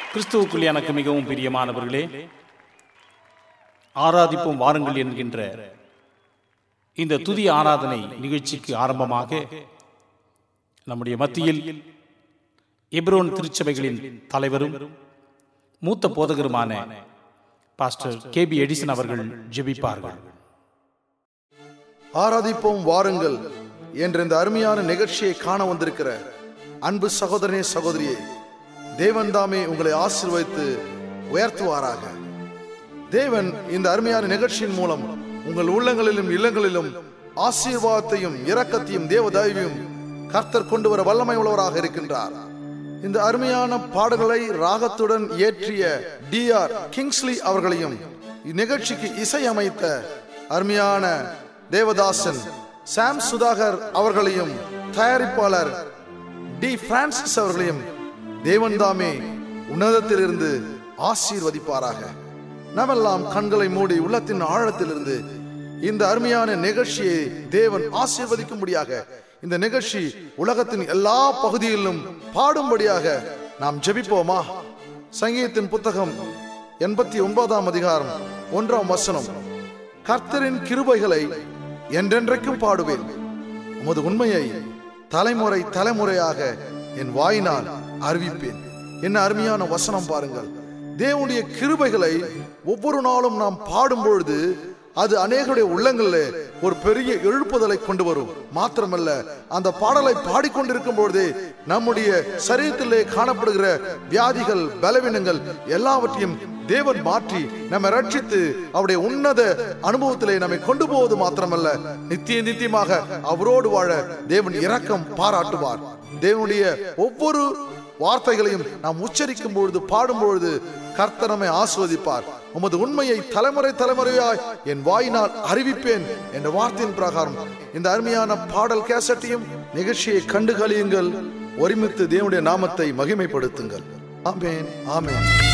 கிறிஸ்துவுக்குள் எனக்கு மிகவும் பிரியமானவர்களே ஆராதிப்போம் வாருங்கள் என்கின்ற இந்த துதி ஆராதனை நிகழ்ச்சிக்கு ஆரம்பமாக நம்முடைய மத்தியில் எப்ரோன் திருச்சபைகளின் தலைவரும் மூத்த போதகருமான பாஸ்டர் கே பி எடிசன் அவர்கள் ஜெபிப்பார்கள் ஆராதிப்போம் வாருங்கள் என்ற இந்த அருமையான நிகழ்ச்சியை காண வந்திருக்கிற அன்பு சகோதரனே சகோதரியே தேவன் தாமே உங்களை ஆசீர்வதித்து உயர்த்துவாராக தேவன் இந்த அருமையான நிகழ்ச்சியின் மூலம் உங்கள் உள்ளங்களிலும் இல்லங்களிலும் ஆசீர்வாதத்தையும் இரக்கத்தையும் தேவதயவையும் கர்த்தர் கொண்டு வர வல்லமை உள்ளவராக இருக்கின்றார் இந்த அருமையான பாடல்களை ராகத்துடன் இயற்றிய டி ஆர் கிங்ஸ்லி அவர்களையும் இந்நிகழ்ச்சிக்கு இசையமைத்த அருமையான தேவதாசன் சாம் சுதாகர் அவர்களையும் தயாரிப்பாளர் டி பிரான்சிஸ் அவர்களையும் தேவன்தாமே உன்னதத்திலிருந்து ஆசீர்வதிப்பாராக நாமெல்லாம் கண்களை மூடி உள்ளத்தின் ஆழத்திலிருந்து இந்த அருமையான நிகழ்ச்சியை தேவன் ஆசீர்வதிக்கும்படியாக இந்த நிகழ்ச்சி உலகத்தின் எல்லா பகுதியிலும் பாடும்படியாக நாம் ஜெபிப்போமா சங்கீதத்தின் புத்தகம் எண்பத்தி ஒன்பதாம் அதிகாரம் ஒன்றாம் வசனம் கர்த்தரின் கிருபைகளை என்றென்றைக்கும் பாடுவேன் உமது உண்மையை தலைமுறை தலைமுறையாக என் வாயினால் அறிவிப்பேன் என்ன அருமையான வசனம் பாருங்கள் தேவனுடைய கிருபைகளை ஒவ்வொரு நாளும் நாம் பாடும் பொழுது அது அநேகருடைய உள்ளங்களில் ஒரு பெரிய எழுப்புதலை கொண்டு வரும் மாத்திரமல்ல அந்த பாடலை பாடிக்கொண்டிருக்கும் பொழுதே நம்முடைய சரீரத்திலே காணப்படுகிற வியாதிகள் பலவீனங்கள் எல்லாவற்றையும் தேவன் மாற்றி நம்மை ரட்சித்து அவருடைய உன்னத அனுபவத்திலே நம்மை கொண்டு போவது மாத்திரமல்ல நித்திய நித்தியமாக அவரோடு வாழ தேவன் இரக்கம் பாராட்டுவார் தேவனுடைய ஒவ்வொரு வார்த்தைகளையும் நாம் உச்சரிக்கும் பொழுது பாடும் பொழுது கர்த்தர் நம்மை ஆஸ்வதிப்பார் உமது உண்மையை தலைமுறை தலைமுறையாய் என் வாயினால் அறிவிப்பேன் என்ற வார்த்தையின் பிரகாரம் இந்த அருமையான பாடல் கேசட்டையும் நிகழ்ச்சியை கண்டு கழியுங்கள் ஒருமித்து தேவனுடைய நாமத்தை மகிமைப்படுத்துங்கள் ஆமேன் ஆமேன்